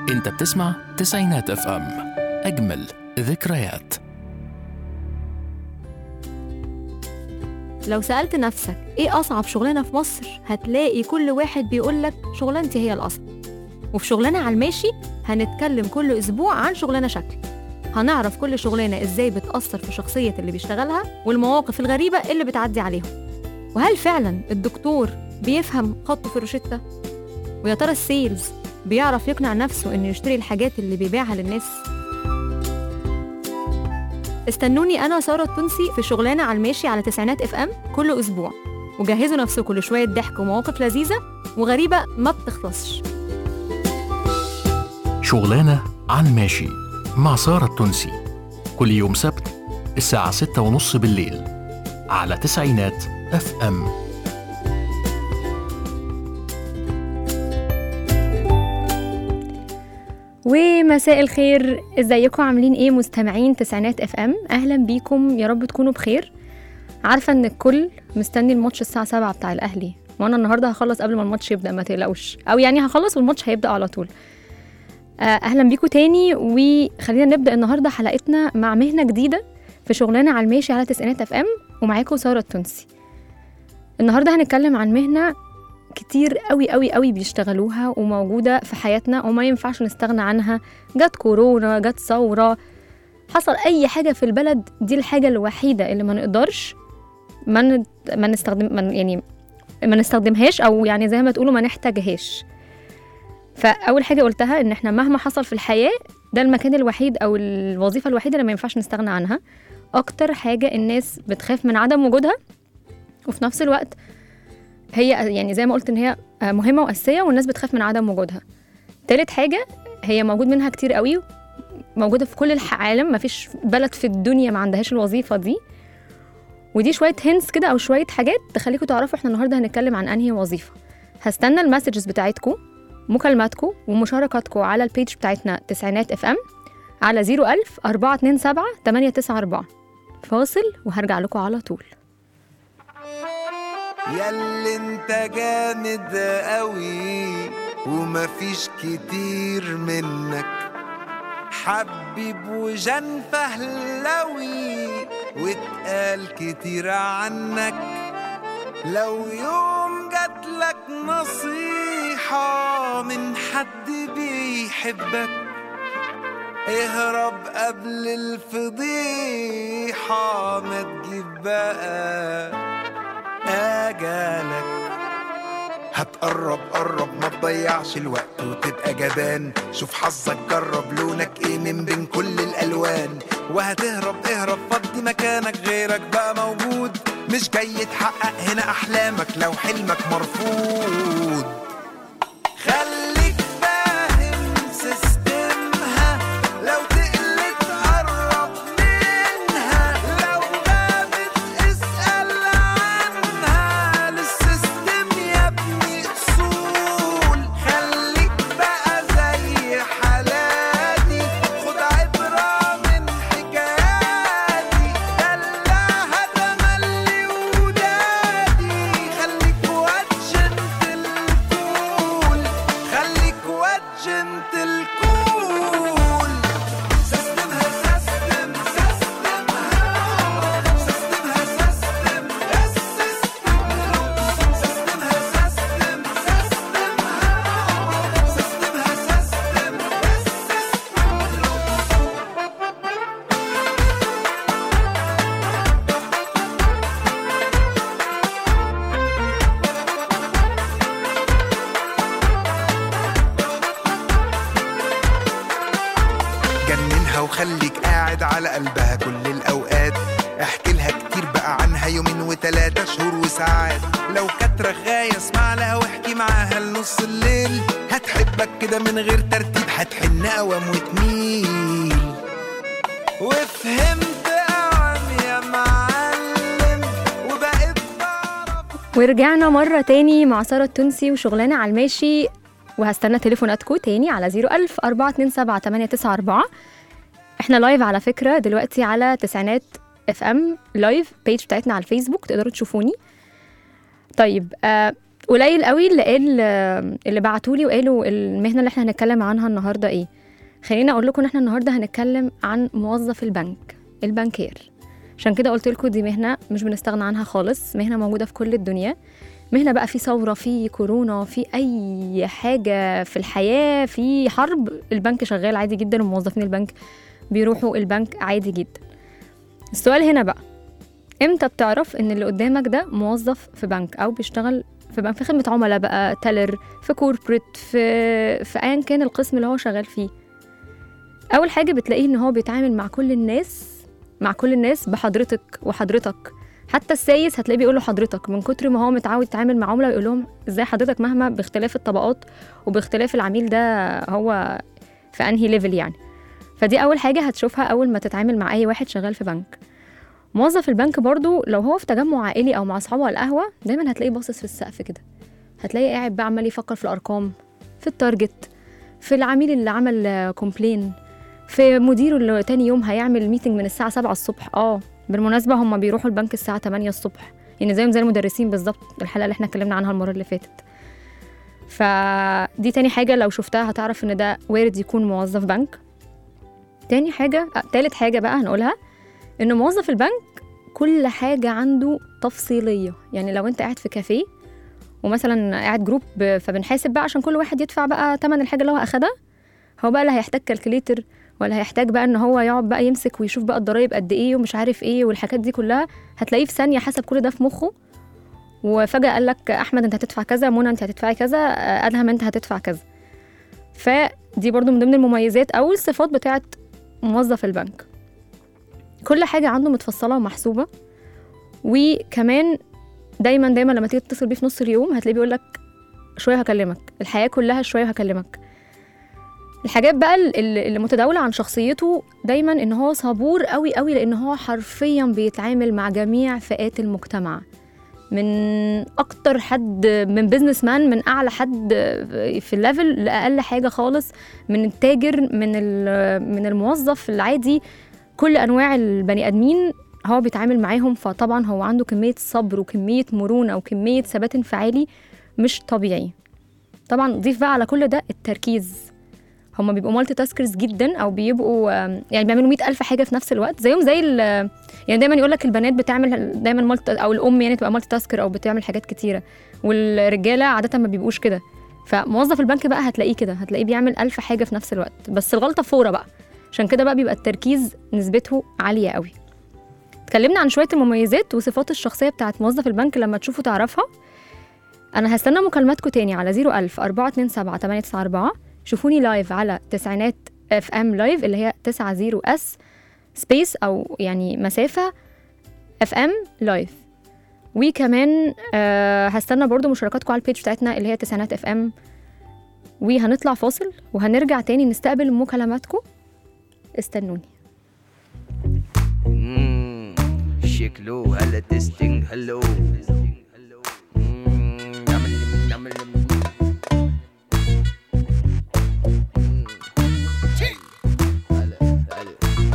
انت بتسمع تسعينات اف ام اجمل ذكريات لو سألت نفسك إيه أصعب شغلانة في مصر هتلاقي كل واحد بيقولك شغلانتي هي الأصعب وفي شغلانة على الماشي هنتكلم كل أسبوع عن شغلانة شكل هنعرف كل شغلانة إزاي بتأثر في شخصية اللي بيشتغلها والمواقف الغريبة اللي بتعدي عليهم وهل فعلا الدكتور بيفهم خطه في الروشتة؟ ويا ترى السيلز بيعرف يقنع نفسه إنه يشتري الحاجات اللي بيبيعها للناس؟ استنوني انا ساره التونسي في شغلانه على الماشي على تسعينات اف ام كل اسبوع وجهزوا نفسكم لشويه ضحك ومواقف لذيذه وغريبه ما بتخلصش شغلانة عن ماشي مع سارة التونسي كل يوم سبت الساعة ستة ونص بالليل على تسعينات اف ام ومساء الخير ازيكم عاملين ايه مستمعين تسعينات اف ام اهلا بيكم يا رب تكونوا بخير عارفه ان الكل مستني الماتش الساعه 7 بتاع الاهلي وانا النهارده هخلص قبل ما الماتش يبدا ما تقلقوش او يعني هخلص والماتش هيبدا على طول آه، اهلا بيكم تاني وخلينا نبدا النهارده حلقتنا مع مهنه جديده في شغلانه على الماشي على تسعينات اف ام ومعاكم ساره التونسي النهارده هنتكلم عن مهنه كتير قوي قوي قوي بيشتغلوها وموجودة في حياتنا وما ينفعش نستغنى عنها جت كورونا جت ثورة حصل أي حاجة في البلد دي الحاجة الوحيدة اللي ما نقدرش ما نت- ما نستخدم ما ن- يعني ما نستخدمهاش أو يعني زي ما تقولوا ما نحتاجهاش فأول حاجة قلتها إن إحنا مهما حصل في الحياة ده المكان الوحيد أو الوظيفة الوحيدة اللي ما ينفعش نستغنى عنها أكتر حاجة الناس بتخاف من عدم وجودها وفي نفس الوقت هي يعني زي ما قلت ان هي مهمه واساسيه والناس بتخاف من عدم وجودها تالت حاجه هي موجود منها كتير قوي موجوده في كل العالم مفيش بلد في الدنيا ما عندهاش الوظيفه دي ودي شويه هنس كده او شويه حاجات تخليكم تعرفوا احنا النهارده هنتكلم عن انهي وظيفه هستنى المسجز بتاعتكم مكالماتكم ومشاركاتكم على البيج بتاعتنا تسعينات اف ام على 01000 427 894 فاصل وهرجع لكم على طول ياللي انت جامد قوي ومفيش كتير منك حبيب وجن فهلوي واتقال كتير عنك لو يوم جاتلك نصيحة من حد بيحبك اهرب قبل الفضيحة ما تجيب بقى اجالك هتقرب قرب ما تضيعش الوقت وتبقى جبان شوف حظك جرب لونك ايه من بين كل الالوان وهتهرب اهرب فضي مكانك غيرك بقى موجود مش جاي تحقق هنا احلامك لو حلمك مرفوض خليك فاهم سيستمها لو تقلت قرب منها لو غابت اسأل عنها للسيستم يا ابني اصول خليك بقى زي حالاتي خد عبرة من حكاياتي دلعها تملي ودادي خليك واد الكول خليك واد الكول سيستمها سيستم سيستمها سيستمها سيستم السيستم سيستمها سيستم سيستمها سيستمها سيستم جننها وخليك قاعد على قلبها كل الأوقات احكي لها كتير بقى عنها يومين وتلاتة شهور وساعات لو كانت رغاية اسمع لها واحكي معاها لنص الليل هتحبك كده من غير ترتيب هتحن قوام وتميل وفهمت قوام يا معلم وبقيت بعرف ورجعنا مرة تاني مع سارة التونسي وشغلانة على الماشي وهستنى تليفوناتكم تاني على 01000 427 894 احنا لايف على فكرة دلوقتي على تسعينات اف ام لايف بيج بتاعتنا على الفيسبوك تقدروا تشوفوني طيب آه قليل قوي اللي قال اللي بعتولي وقالوا المهنه اللي احنا هنتكلم عنها النهارده ايه خليني اقول لكم ان احنا النهارده هنتكلم عن موظف البنك البنكير عشان كده قلت لكم دي مهنه مش بنستغنى عنها خالص مهنه موجوده في كل الدنيا مهنه بقى في ثوره في كورونا في اي حاجه في الحياه في حرب البنك شغال عادي جدا وموظفين البنك بيروحوا البنك عادي جدا السؤال هنا بقى امتى بتعرف ان اللي قدامك ده موظف في بنك او بيشتغل في بنك في خدمه عملاء بقى تيلر في كوربريت في في ايا كان القسم اللي هو شغال فيه اول حاجه بتلاقيه ان هو بيتعامل مع كل الناس مع كل الناس بحضرتك وحضرتك حتى السايس هتلاقيه بيقول له حضرتك من كتر ما هو متعود يتعامل مع عملاء يقول لهم ازاي حضرتك مهما باختلاف الطبقات وباختلاف العميل ده هو في انهي ليفل يعني فدي اول حاجه هتشوفها اول ما تتعامل مع اي واحد شغال في بنك موظف البنك برضو لو هو في تجمع عائلي او مع اصحابه على القهوه دايما هتلاقيه باصص في السقف كده هتلاقيه قاعد بقى عمال يفكر في الارقام في التارجت في العميل اللي عمل كومبلين في مديره اللي تاني يوم هيعمل ميتنج من الساعه 7 الصبح اه بالمناسبه هم بيروحوا البنك الساعه 8 الصبح يعني زيهم زي المدرسين بالظبط الحلقه اللي احنا اتكلمنا عنها المره اللي فاتت فدي تاني حاجه لو شفتها هتعرف ان ده وارد يكون موظف بنك تاني حاجه آه، تالت حاجه بقى هنقولها ان موظف البنك كل حاجه عنده تفصيليه يعني لو انت قاعد في كافيه ومثلا قاعد جروب فبنحاسب بقى عشان كل واحد يدفع بقى تمن الحاجه اللي هو اخدها هو بقى لا هيحتاج كالكوليتر ولا هيحتاج بقى ان هو يقعد بقى يمسك ويشوف بقى الضرايب قد ايه ومش عارف ايه والحاجات دي كلها هتلاقيه في ثانيه حسب كل ده في مخه وفجاه قال لك احمد انت هتدفع كذا منى انت هتدفعي كذا آه، ادهم انت هتدفع كذا فدي برضو من ضمن المميزات او الصفات بتاعه موظف البنك كل حاجه عنده متفصله ومحسوبه وكمان دايما دايما لما تيجي تتصل بيه في نص اليوم هتلاقيه بيقول لك شويه هكلمك الحياه كلها شويه هكلمك الحاجات بقى ال- ال- اللي متداوله عن شخصيته دايما ان هو صبور قوي قوي لان هو حرفيا بيتعامل مع جميع فئات المجتمع من اكتر حد من بيزنس مان من اعلى حد في الليفل لاقل حاجه خالص من التاجر من ال- من الموظف العادي كل انواع البني ادمين هو بيتعامل معاهم فطبعا هو عنده كميه صبر وكميه مرونه وكميه ثبات انفعالي مش طبيعي طبعا ضيف بقى على كل ده التركيز هما بيبقوا مالتي تاسكرز جدا او بيبقوا آم، يعني بيعملوا مئة ألف حاجه في نفس الوقت زيهم زي ال- يعني دايما يقول لك البنات بتعمل دايما مالتي او الام يعني تبقى مالتي تاسكر او بتعمل حاجات كتيره والرجاله عاده ما بيبقوش كده فموظف البنك بقى هتلاقيه كده هتلاقيه بيعمل ألف حاجه في نفس الوقت بس الغلطه فوره بقى عشان كده بقى بيبقى التركيز نسبته عاليه قوي اتكلمنا عن شويه المميزات وصفات الشخصيه بتاعت موظف البنك لما تشوفوا تعرفها انا هستنى مكالماتكم تاني على 01000 427 894 شوفوني لايف على تسعينات اف ام لايف اللي هي 90 اس سبيس او يعني مسافه اف ام لايف وكمان آه هستنى برضو مشاركاتكم على البيج بتاعتنا اللي هي تسعينات اف ام وهنطلع فاصل وهنرجع تاني نستقبل مكالماتكم استنوني مم، شكله هلا تستنج هلو مم، نعمل نعمل مم، هلا هلا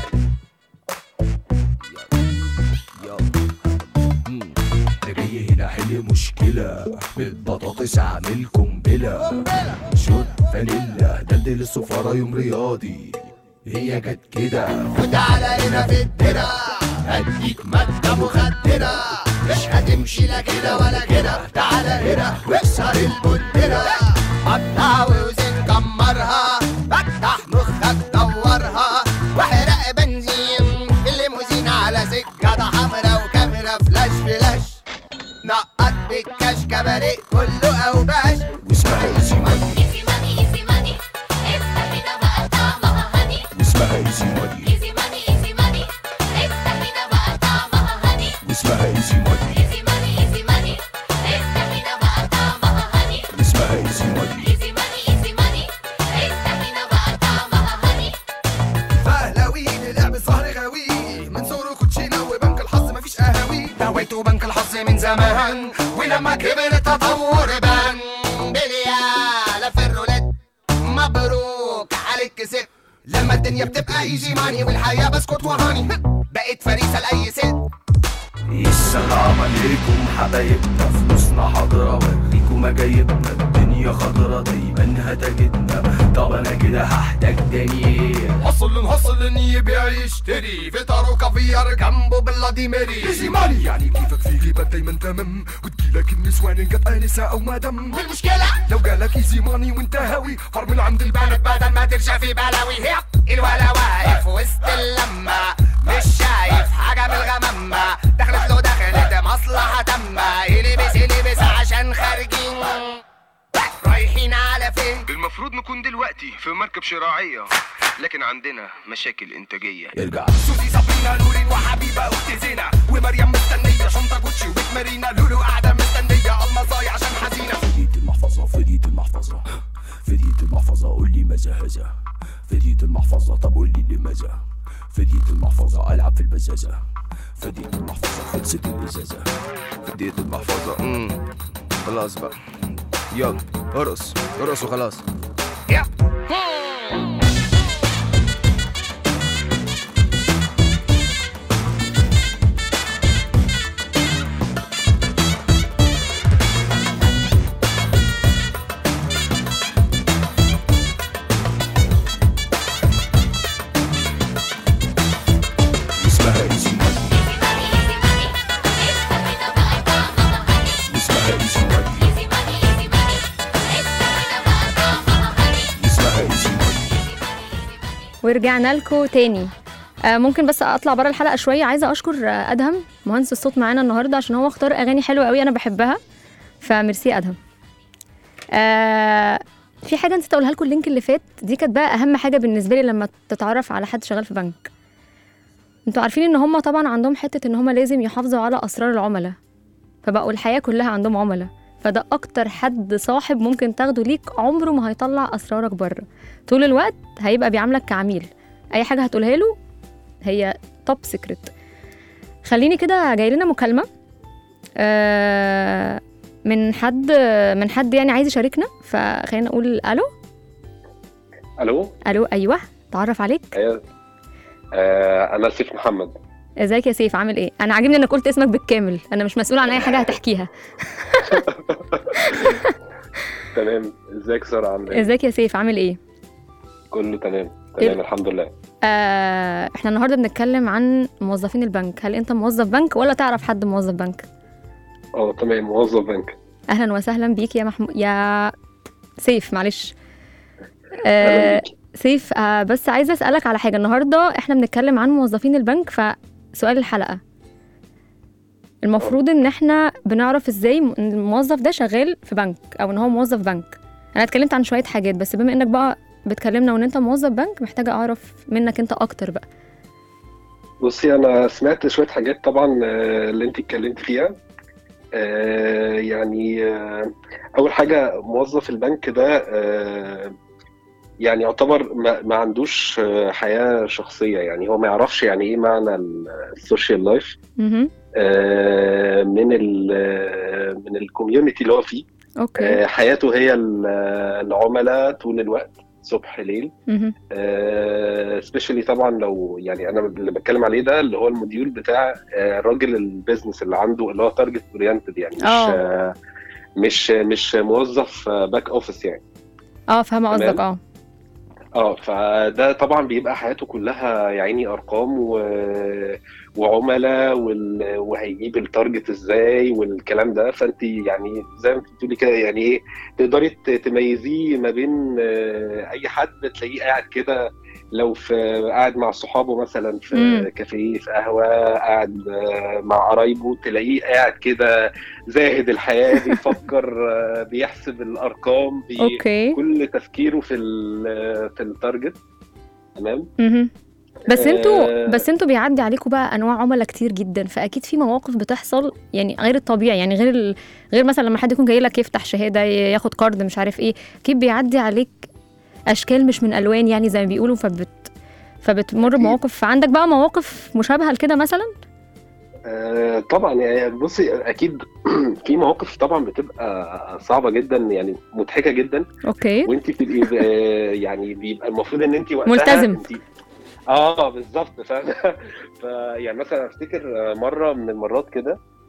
يو مم. انا جاي هنا احل مشكلة بالبطاطس اعمل قنبلة شوت فانيلا دلدل السفارة يوم رياضي هي جت كده وتعالى هنا في الدرع هديك مادة مخدرة مش هتمشي لا كده ولا كده تعالى هنا واكسر البندرة قطع وزن كمرها فتح مخك دورها واحرق بنزين في الليموزين على سكة حمرا وكاميرا فلاش فلاش نقط بالكاش كباريه كله اوباش واسمها ايزي ماني Easy money, easy money. افتح هنا بقى طعمها هني. واسمها ايزي ماني Easy money, easy money. افتح هنا بقى طعمها هني. واسمها ايزي ماني Easy money, easy money. افتح هنا بقى طعمها هني. واسمها ايزي ماني Easy money, easy money. افتح هنا بقى طعمها هني. فهلاوي لعب السهر غاوي من صغره كوتشينه وبنك الحظ مفيش قهاوي هويته بنك الحظ من زمان ولما كبر التطور بان بليالة في الرولات مبروك عليك كسبت لما الدنيا بتبقى ايجي ماني والحياة بسكوت وهاني بقيت فريسة لأي ست السلام عليكم حبايبنا فلوسنا حاضرة اوريكم يوم جايبنا الدنيا خضرا دايما هتجدنا طب انا كده هحتاج تاني هصل هصل يبيع يشتري فطار وكافيار جنبه باللاديميري ايزي ماني يعني كيفك في جيبك دايما تمام وتجيلك النسوان ان كانت انسه او مدام المشكلة لو جالك ايزي ماني وانت هاوي فار من عند البنات بدل ما ترجع في بلاوي هي الولا واقف وسط اللمة مش شايف حاجة من الغمامة دخلت له دخلت مصلحة تامة يلبس يلبس عشان خارجين رايحين على فين المفروض نكون دلوقتي في مركب شراعية لكن عندنا مشاكل إنتاجية ارجع سوزي صابرينا نورين وحبيبة أخت زينة ومريم مستنية شنطة جوتشي وبيت مارينا لولو قاعدة مستنية المصايا عشان حزينة فديت المحفظة فديت المحفظة فديت المحفظة قول لي ماذا هذا فديت المحفظة طب قول لي لماذا فديت المحفظة ألعب في البزازة فديت المحفظة خلصت الإزازة فديت المحفظة امم خلاص بقى يلا ارقص ارقص وخلاص اسمها ايزي ماني اسمها ايزي ماني اسمها ايزي ماني ورجعنا لكم تاني آه ممكن بس اطلع بره الحلقه شويه عايزه اشكر آه ادهم مهندس الصوت معانا النهارده عشان هو اختار اغاني حلوه قوي انا بحبها فميرسي يا ادهم آه في حاجه نسيت اقولها لكم اللينك اللي فات دي كانت بقى اهم حاجه بالنسبه لي لما تتعرف على حد شغال في بنك انتوا عارفين ان هم طبعا عندهم حته ان هم لازم يحافظوا على اسرار العملاء فبقوا الحياه كلها عندهم عملاء فده اكتر حد صاحب ممكن تاخده ليك عمره ما هيطلع اسرارك بره طول الوقت هيبقى بيعاملك كعميل اي حاجه هتقولها له هي توب سيكريت خليني كده جاي لنا مكالمه آه من حد من حد يعني عايز يشاركنا فخلينا نقول الو الو الو ايوه تعرف عليك ايوه آه انا سيف محمد ازيك يا سيف عامل ايه انا عاجبني انك قلت اسمك بالكامل انا مش مسؤول عن اي حاجه هتحكيها تمام ازيك ساره عامل ايه ازيك يا سيف عامل ايه كله تمام إيه؟ تمام الحمد لله آه احنا النهارده بنتكلم عن موظفين البنك هل انت موظف بنك ولا تعرف حد موظف بنك اه تمام موظف بنك اهلا وسهلا بيك يا محمود يا سيف معلش أهلاً آه بيكي. سيف آه بس عايزه اسالك على حاجه النهارده احنا بنتكلم عن موظفين البنك فسؤال الحلقه المفروض ان احنا بنعرف ازاي م- إن الموظف ده شغال في بنك او ان هو موظف بنك انا اتكلمت عن شويه حاجات بس بما انك بقى بتكلمنا وان انت موظف بنك محتاجه اعرف منك انت اكتر بقى بصي انا سمعت شويه حاجات طبعا آه، اللي انت اتكلمت فيها آه، يعني آه، اول حاجه موظف البنك ده آه، يعني يعتبر ما, ما عندوش آه، حياه شخصيه يعني هو ما يعرفش يعني ايه معنى ال- السوشيال لايف مهم. آه، من ال آه، من الكوميونتي اللي هو فيه اوكي آه، حياته هي ال- العملاء طول الوقت صبح ليل مهم. سبيشالي طبعا لو يعني انا اللي بتكلم عليه ده اللي هو الموديول بتاع آه، راجل البيزنس اللي عنده اللي هو تارجت اورينتد يعني مش آه. آه، مش مش موظف باك اوفيس يعني اه فاهمه تمام. قصدك اه اه فده طبعا بيبقى حياته كلها يا عيني ارقام و... وعملاء وال... وهيجيب التارجت ازاي والكلام ده فانت يعني زي ما انت بتقولي كده يعني ايه تقدري ت- تميزيه ما بين آه، اي حد تلاقيه قاعد كده لو في قاعد مع صحابه مثلا في مم. كافيه في قهوه قاعد آه، مع قرايبه تلاقيه قاعد كده زاهد الحياه بيفكر آه، بيحسب الارقام بي... اوكي كل تفكيره في ال- في التارجت تمام مهم. بس انتوا آه، بس انتوا بيعدي عليكم بقى انواع عملاء كتير جدا فاكيد في مواقف بتحصل يعني غير الطبيعي يعني غير ال... غير مثلا لما حد يكون جاي لك يفتح شهاده ي- ياخد كارد مش عارف ايه اكيد بيعدي عليك اشكال مش من الوان يعني زي ما بيقولوا فبت فبتمر بمواقف فعندك بقى مواقف مشابهه لكده مثلا آه، طبعا يعني بصي اكيد في مواقف طبعا بتبقى صعبه جدا يعني مضحكه جدا اوكي وانت بتبقي آه، يعني بيبقى المفروض ان انت وقتها ملتزم. انت اه بالظبط فاهم فيعني مثلا افتكر آه، مره من المرات كده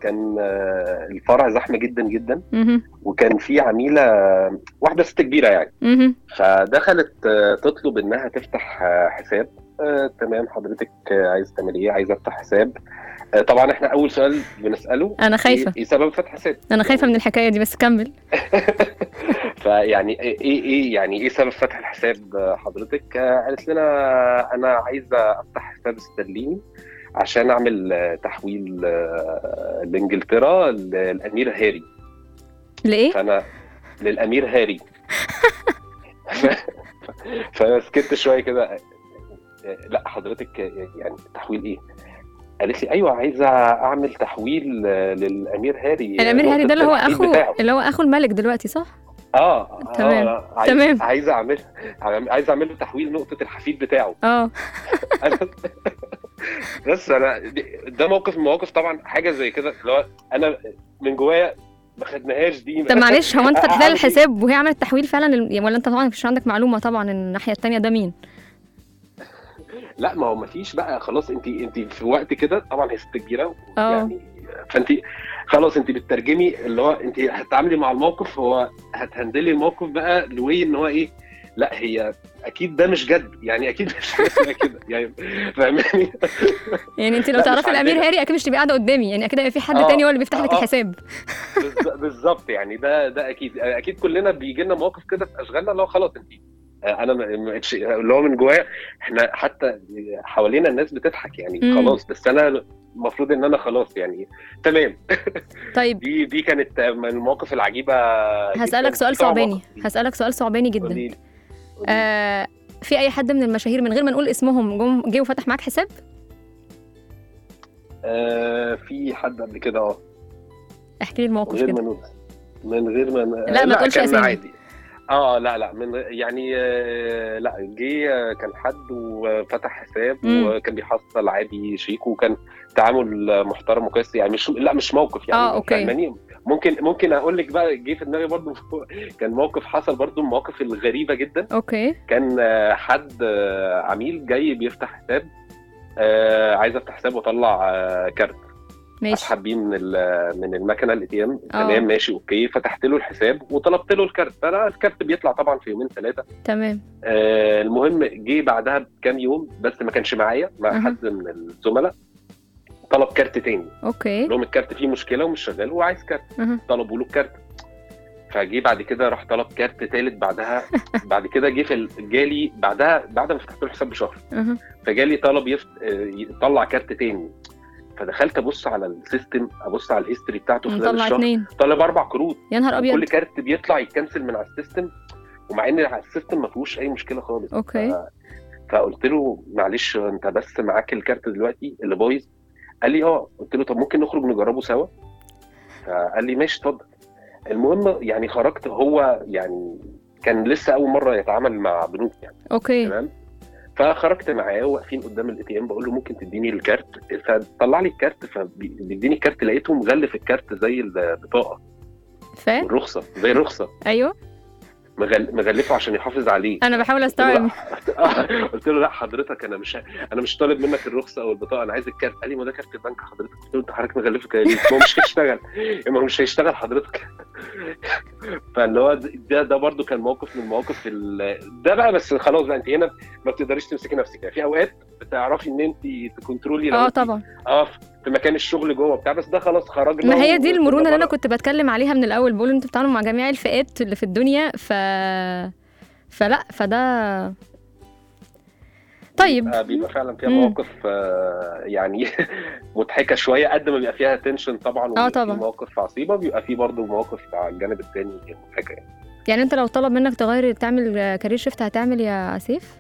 كان آه، الفرع زحمه جدا جدا مهم. وكان في عميله واحده ست كبيره يعني مهم. فدخلت آه، تطلب انها تفتح آه، حساب آه، تمام حضرتك آه، عايز تعمل ايه عايزه افتح حساب آه، طبعا احنا اول سؤال بنساله أنا خايفة. ايه إيه سبب فتح حساب انا خايفه من الحكايه دي بس كمل فيعني ايه ايه يعني ايه سبب فتح الحساب آه، حضرتك آه، قالت لنا انا عايزه افتح حساب استرليني عشان اعمل آه، تحويل آه، لانجلترا للامير هاري لايه فانا للامير هاري ف- فانا سكت شويه كده لا حضرتك يعني تحويل ايه؟ قالت لي ايوه عايزه اعمل تحويل آه، للامير هاري الامير هاري ده اللي هو نقطة التحويل اخو بتاعه. اللي هو اخو الملك دلوقتي صح اه تمام. آه، عايز تمام. عايز اعمل عايز اعمل له تحويل نقطه الحفيد بتاعه اه أنا- بس انا ده موقف من المواقف طبعا حاجه زي كده اللي هو انا من جوايا ما خدناهاش دي طب معلش هو انت فتح لها أعمل إيه؟ الحساب وهي عملت تحويل فعلا لل- ولا انت طبعا مش عندك معلومه طبعا ان الناحيه التانية ده مين لا ما هو ما فيش بقى خلاص انت انت في وقت كده طبعا هي ست كبيره اه. يعني فانت خلاص انت بتترجمي اللي هو انت هتتعاملي مع الموقف هو هتهندلي الموقف بقى لوي ان هو ايه لا هي اكيد ده مش جد يعني اكيد مش حاجة اسمها كده يعني فاهماني يعني انت لو لا، مش تعرفي الامير عندنا. هاري اكيد مش تبقي قاعده قدامي يعني اكيد هيبقى في حد اه. تاني هو اللي بيفتح لك اه. الحساب بالظ- بالظبط يعني ده ده اكيد اكيد كلنا بيجي لنا مواقف كده في اشغالنا اللي هو خلاص انت انا ما- ما بقتش- اللي هو من جوايا احنا حتى حوالينا الناس بتضحك يعني مم. خلاص بس انا المفروض ان انا خلاص يعني تمام طيب دي دي كانت من المواقف العجيبه هسالك جداً. سؤال في طبعاً صعباني مواقف كتير. هسالك سؤال صعباني جدا قولي لي. آه في اي حد من المشاهير من غير ما نقول اسمهم جم جه وفتح معاك حساب آه في حد قبل كده اه احكي لي من الموقف غير ما كده نقول من غير ما لا، ما تقولش كان أسامي. عادي اه لا لا من يعني آه، لا جه آه، كان حد وفتح حساب مم. وكان بيحصل عادي شيك وكان تعامل محترم وكويس يعني مش لا مش موقف يعني آه، أوكي. فاهماني ممكن ممكن اقول لك بقى جه في دماغي برضو كان موقف حصل برضو من المواقف الغريبه جدا اوكي كان آه، حد آه، عميل جاي بيفتح حساب آه، عايز افتح حساب واطلع آه، كارت ماشي اسحب بيه من ال- من المكنه الاي تي ام آه. تمام ماشي اوكي فتحت له الحساب وطلبت له الكارت فانا الكارت بيطلع طبعا في يومين ثلاثه تمام آه المهم جه بعدها بكام يوم بس ما كانش معايا مع أها. حد من الزملاء طلب كارت تاني اوكي قال لهم الكارت فيه مشكله ومش شغال وعايز كارت أها. طلبوا له الكارت فجه بعد كده راح طلب كارت تالت بعدها بعد كده جه في ال- جالي بعدها بعد ما فتحت له الحساب بشهر أها. فجالي طلب يفت... آه، يطلع كارت تاني فدخلت ابص على السيستم ابص على الهيستوري بتاعته خلال مطلع الشهر اتنين طالب اربع كروت يا نهار كل ابيض كارت بيطلع يتكنسل من على السيستم ومع ان على السيستم ما فيهوش اي مشكله خالص اوكي ف... فقلت له معلش انت بس معاك الكارت دلوقتي اللي بايظ قال لي اه قلت له طب ممكن نخرج نجربه سوا فقال لي ماشي اتفضل المهم يعني خرجت هو يعني كان لسه اول مره يتعامل مع بنوك يعني اوكي تمام فخرجت معاه واقفين قدام الاي تي ام بقول له ممكن تديني الكارت فطلع لي الكارت فبيديني الكارت لقيته مغلف الكارت زي البطاقه ف الرخصه زي الرخصه ايوه مغل... مغلفه عشان يحافظ عليه انا بحاول قلت له استوعب لا قلت له لا حضرتك انا مش انا مش طالب منك الرخصه او البطاقه انا عايز الكارت قال لي ما ده كارت البنك حضرتك قلت له انت حضرتك مغلفه كده ليه؟ ما هو مش هيشتغل ما هو مش هيشتغل حضرتك فاللي هو ده ده برده كان موقف من المواقف ال... ده بقى بس خلاص بقى انت هنا ما بتقدريش تمسكي نفسك يعني في اوقات بتعرفي ان انت تكنترولي لو اه انت طبعا اه في مكان الشغل جوه بتاع بس ده خلاص خرجنا ما هي دي وكنا المرونه اللي انا بره. كنت بتكلم عليها من الاول بقول انتوا بتتعاملوا مع جميع الفئات اللي في الدنيا ف فلا فده طيب بيبقى, بيبقى فعلا فيها مم. مواقف آه، يعني مضحكه شويه قد ما بيبقى فيها تنشن طبعا وبيبقى طبعا. في مواقف عصيبه بيبقى في برضه مواقف على الجانب الثاني مضحكه يعني يعني انت لو طلب منك تغير تعمل كارير شيفت هتعمل يا سيف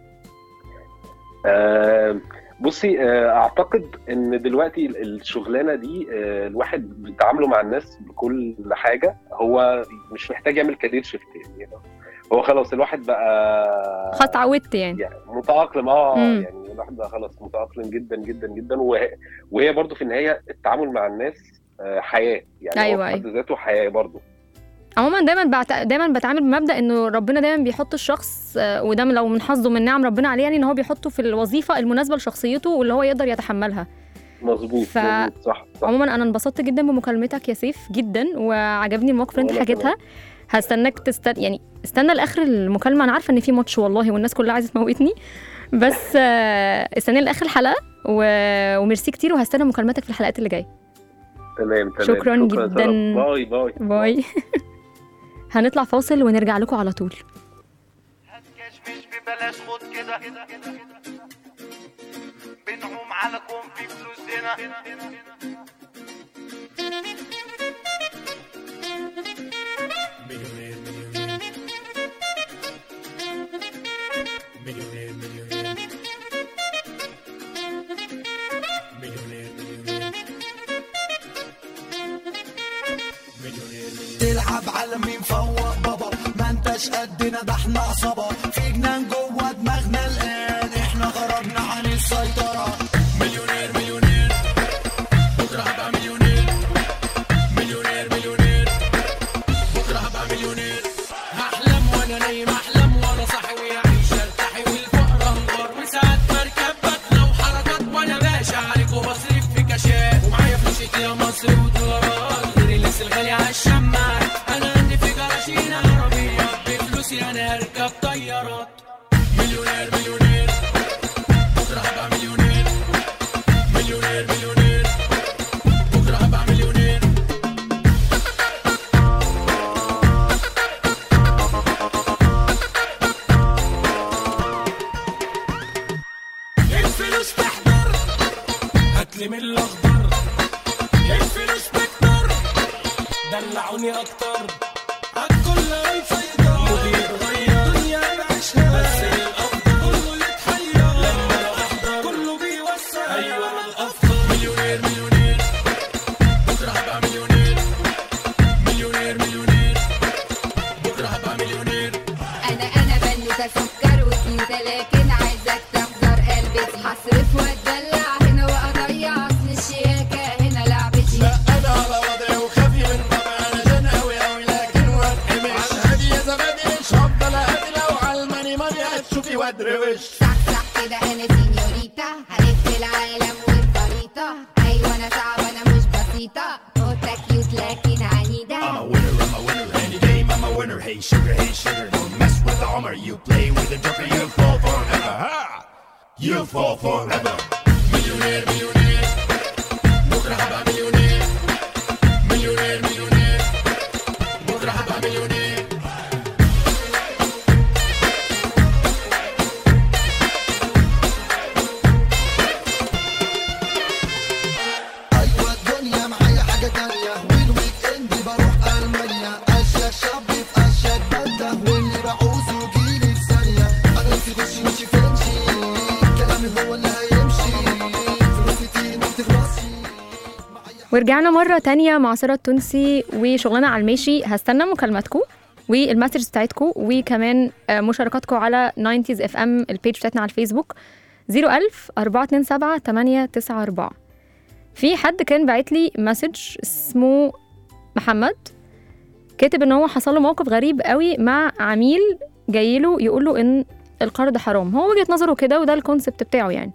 آه، بصي آه، اعتقد ان دلوقتي ال- الشغلانه دي آه، الواحد بيتعامله مع الناس بكل حاجه هو مش محتاج يعمل كارير شيفت يعني هو خلاص الواحد بقى خلاص اتعودت يعني يعني متأقلم اه مم. يعني الواحد بقى خلاص متأقلم جدا جدا جدا وهي, وهي برضو في النهاية التعامل مع الناس آه، حياة يعني هو أيوة، في حد ذاته حياة برضو عموما دايما بعت... دايما بتعامل بمبدا انه ربنا دايما بيحط الشخص آه، وده من- لو من حظه من نعم ربنا عليه يعني ان هو بيحطه في الوظيفه المناسبه لشخصيته واللي هو يقدر يتحملها مظبوط ف- مظبوط صح صح عموما انا انبسطت جدا بمكالمتك يا سيف جدا وعجبني المواقف اللي انت وأنا حكيتها هستناك تست... يعني استنى لاخر المكالمه انا عارفه ان في ماتش والله والناس كلها عايزه تموتني بس آه، استنى لاخر الحلقه و... وميرسي كتير وهستنى مكالماتك في الحلقات اللي جايه تمام تمام شكراً يا جداً. سارة. باي باي باي هنطلع فاصل ونرجع لكم على طول مش ببلاش خد كده بنعوم على كون في فلوس هنا تلعب على مين فوق بابا ما انتش قدنا ده احنا عصابة في جنان جوه دماغنا الآن احنا خرجنا عن السيطرة مليونير مليونير بكرة هبقى مليونير مليونير مليونير بكرة هبقى مليونير هحلم وانا نايم احلم وانا صاحي ويعيش ارتاحي والفقر انهار وساعات بركب بدله وحركات وانا باشا عليك وبصرف في كاشات ومعايا فلوس يا مصر ودولارات غير اللبس الغالي على الشماعات انا عندي في جراشين عربيه بفلوسي انا هركب طيارات مليونير مليونير بكره هبقى مليونير مليونير مليونير بكره هبقى مليونير الفلوس تحضر هاتلي من الاخضر الفلوس تكتر دلعوني اكتر الكل هيفيضر مدير غير دنيا بعيشها بس الافضل كله يتحير لما انا احضر كله بيوسع ايوه انا الافضل مليونير مليونير بكره هبقى مليونير مليونير مليونير بكره هبقى مليونير انا انا بنوتة سكر وكيوتة لكن عايزك تحضر قلبتي هصرف واتدلع هنا واضيع اصل الشياكة هنا لعبتي لا انا على وضعي وخافي من طبعي انا جن اوي اوي لكن واتقمش على هادي يا زبادي مش هفضل اهدي لو على الماني ماني هتشوفي وادروش صح صح كده انا سينيوريتا هلف العالم والخريطة ايوه انا صعبة انا مش بسيطة قطة كيوت لكن عنيدة I'm a winner, I'm a winner, any game I'm a winner. Hey sugar, hey sugar, don't mess with the armor. You play with the joker, you fall forever. Ha! You fall forever. مليونير مليونير بكره هبقى مليونير مليونير مليونير بكره هبقى مليونير ايوه الدنيا معايا حاجه تانية والويك اند بروح المانيا اشيك شاب في اشيك بنده واللي بعوزه يجيلي في ثانيه انا نفسي اخش مشي فنشي كلامي هو اللي هيمشي فلوسي تيجي ما بتخلصش ورجعنا مرة تانية مع سارة التونسي وشغلنا على الماشي هستنى مكالماتكم والمسج بتاعتكم وكمان آه، مشاركاتكم على 90s اف ام البيج بتاعتنا على الفيسبوك 01000 427 894 في حد كان باعت لي مسج اسمه محمد كاتب ان هو حصل له موقف غريب قوي مع عميل جاي له يقول له ان القرض حرام هو وجهة نظره كده وده الكونسبت بتاعه يعني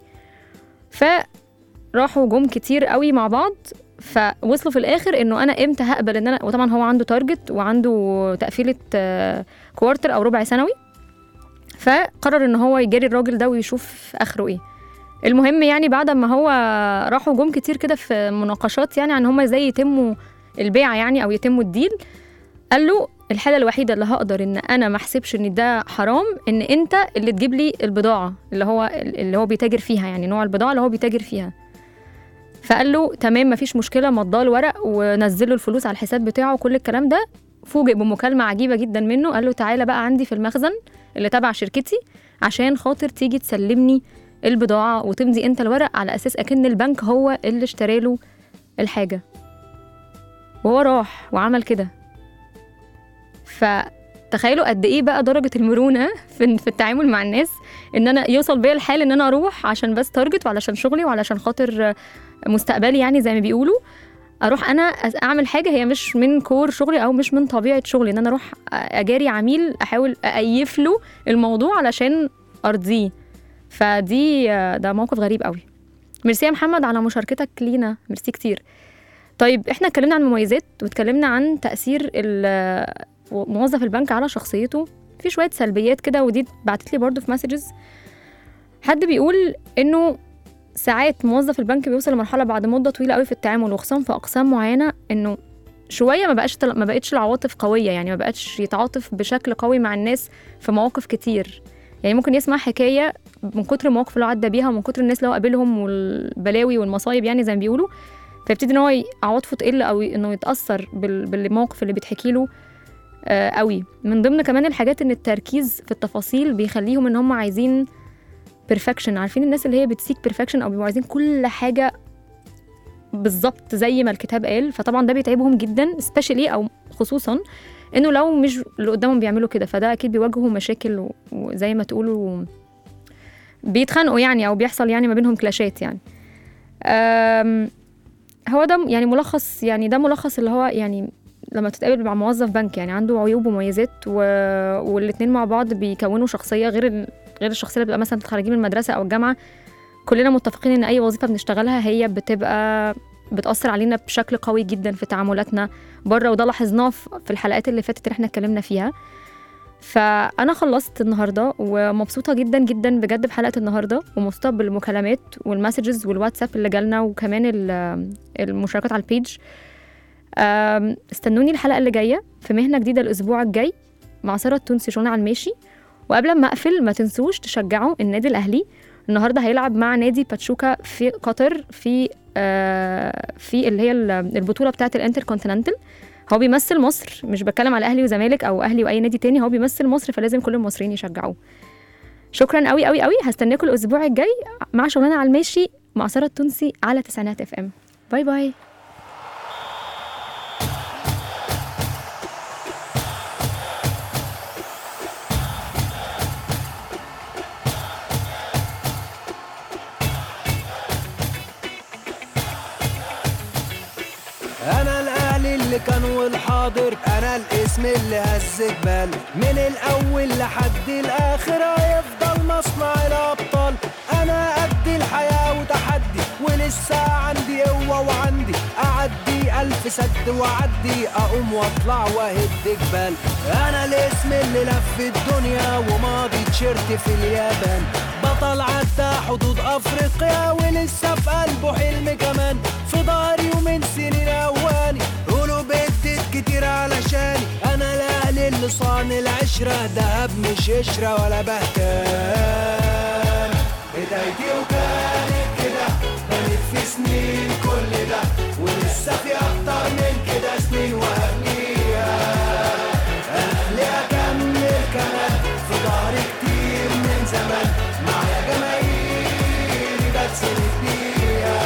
فراحوا جم كتير قوي مع بعض فوصلوا في الاخر انه انا امتى هقبل ان انا وطبعا هو عنده تارجت وعنده تقفيله آه، كوارتر او ربع سنوي فقرر ان هو يجاري الراجل ده ويشوف اخره ايه المهم يعني بعد ما هو راحوا جم كتير كده في مناقشات يعني عن هما ازاي يتموا البيع يعني او يتموا الديل قال له الحاله الوحيده اللي هقدر ان انا ما احسبش ان ده حرام ان انت اللي تجيب لي البضاعه اللي هو اللي هو بيتاجر فيها يعني نوع البضاعه اللي هو بيتاجر فيها فقال له تمام مفيش مشكله مضاه الورق ونزله الفلوس على الحساب بتاعه وكل الكلام ده فوجئ بمكالمه عجيبه جدا منه قال له تعالى بقى عندي في المخزن اللي تبع شركتي عشان خاطر تيجي تسلمني البضاعه وتمضي انت الورق على اساس اكن البنك هو اللي اشترى له الحاجه وهو راح وعمل كده فتخيلوا قد ايه بقى درجه المرونه في في التعامل مع الناس ان انا يوصل بيا الحال ان انا اروح عشان بس تارجت وعلشان شغلي وعلشان خاطر مستقبلي يعني زي ما بيقولوا اروح انا أس- اعمل حاجه هي مش من كور شغلي او مش من طبيعه شغلي ان انا اروح اجاري عميل احاول اقيف له الموضوع علشان ارضيه فدي ده موقف غريب قوي ميرسي يا محمد على مشاركتك لينا ميرسي كتير طيب احنا اتكلمنا عن المميزات واتكلمنا عن تأثير ال- موظف البنك على شخصيته في شوية سلبيات كده ودي بعتت لي برضو في مسجز حد بيقول انه ساعات موظف البنك بيوصل لمرحلة بعد مدة طويلة قوي في التعامل وخصوصا في أقسام معينة انه شوية ما بقاش ما بقتش العواطف قوية يعني ما بقتش يتعاطف بشكل قوي مع الناس في مواقف كتير يعني ممكن يسمع حكاية من كتر المواقف اللي هو عدى بيها ومن كتر الناس اللي هو قابلهم والبلاوي والمصايب يعني زي ما بيقولوا فيبتدي ان هو ي- عواطفه تقل او ي- انه يتاثر بال- بالموقف اللي بيتحكي له آه قوي من ضمن كمان الحاجات ان التركيز في التفاصيل بيخليهم ان هم عايزين بيرفكشن عارفين الناس اللي هي بتسيك بيرفكشن او بيبقوا عايزين كل حاجه بالظبط زي ما الكتاب قال فطبعا ده بيتعبهم جدا سبيشالي او خصوصا انه لو مش اللي قدامهم بيعملوا كده فده اكيد بيواجهوا مشاكل و- وزي ما تقولوا بيتخانقوا يعني او بيحصل يعني ما بينهم كلاشات يعني أم، هو ده يعني ملخص يعني ده ملخص اللي هو يعني لما تتقابل مع موظف بنك يعني عنده عيوب ومميزات و... والاتنين مع بعض بيكونوا شخصية غير ال... غير الشخصية اللي بتبقى مثلا خارجين من المدرسة أو الجامعة كلنا متفقين إن أي وظيفة بنشتغلها هي بتبقى بتأثر علينا بشكل قوي جدا في تعاملاتنا بره وده لاحظناه في في الحلقات اللي فاتت اللي احنا اتكلمنا فيها فأنا خلصت النهاردة ومبسوطة جدا جدا بجد بحلقة النهاردة ومبسوطة بالمكالمات والمسجز والواتساب اللي جالنا وكمان ال- المشاركات على البيج أم، استنوني الحلقة اللي جاية في مهنة جديدة الأسبوع الجاي مع سارة التونسي شغلنا على الماشي وقبل ما أقفل ما تنسوش تشجعوا النادي الأهلي النهارده هيلعب مع نادي باتشوكا في قطر في آه في اللي هي ال- البطولة بتاعة الانتر كونتيننتال هو بيمثل مصر مش بتكلم على اهلي وزمالك او اهلي واي نادي تاني هو بيمثل مصر فلازم كل المصريين يشجعوه شكرا قوي قوي قوي هستناكم الاسبوع الجاي مع شغلنا على الماشي مع ساره التونسي على تسعينات اف ام باي باي انا الاهلي اللي كان والحاضر انا الاسم اللي هز جبال من الاول لحد الاخر هيفضل مصنع الابطال انا قد الحياه وتحدي ولسه عندي قوه وعندي اعدي الف سد واعدي اقوم واطلع واهد جبال انا الاسم اللي لف الدنيا وماضي تيشيرت في اليابان بطل عدى حدود افريقيا ولسه في قلبه حلم كمان في ظهري ومن سنين اواني قولوا بدت كتير علشاني انا الاهلي اللي صان العشرة دهب مش قشرة ولا بهتان بدايتي وكانت كده كانت في سنين كل ده ولسه في اكتر من كده سنين وهبنيها اهلي اكمل كمان في ظهري كتير من زمان معايا جماهيري بتسند بيها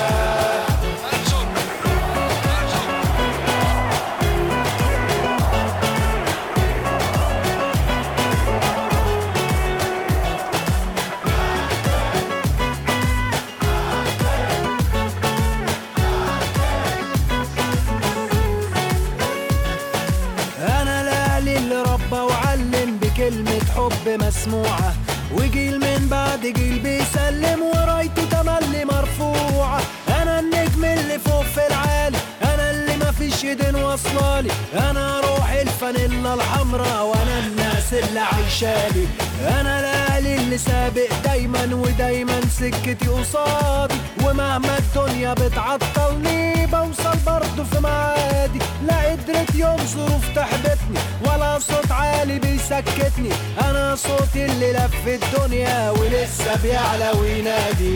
انا الاهلي اللي ربى وعلم بكلمة حب مسموعة وجيل من بعد جيل بيسلم ورايته تملي مرفوعة انا النجم اللي فوق في العالي انا اللي مفيش ايدين واصلالي انا روح الفانيلا الحمراء وانا الناس اللي عايشالي انا الاهلي اللي سابق دايما ودايما سكتي قصادي ومهما الدنيا بتعطلني بوصل برضه في معادي لا قدرت يوم ظروف تحبطني ولا صوت عالي بيسكتني انا صوتي اللي لف الدنيا ولسه بيعلى وينادي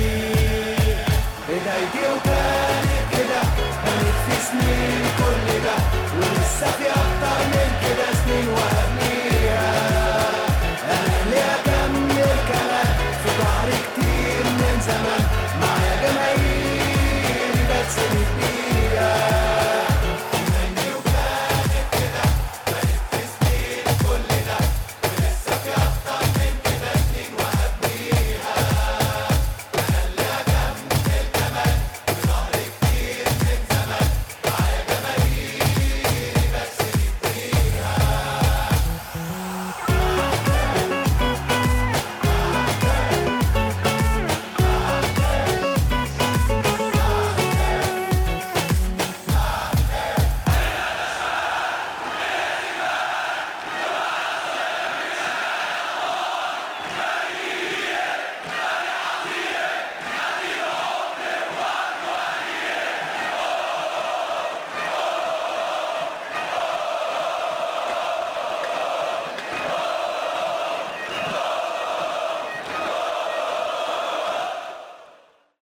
بدايتي وكانت كده كانت في سنين كل ده ولسه في اكتر من كده سنين وهي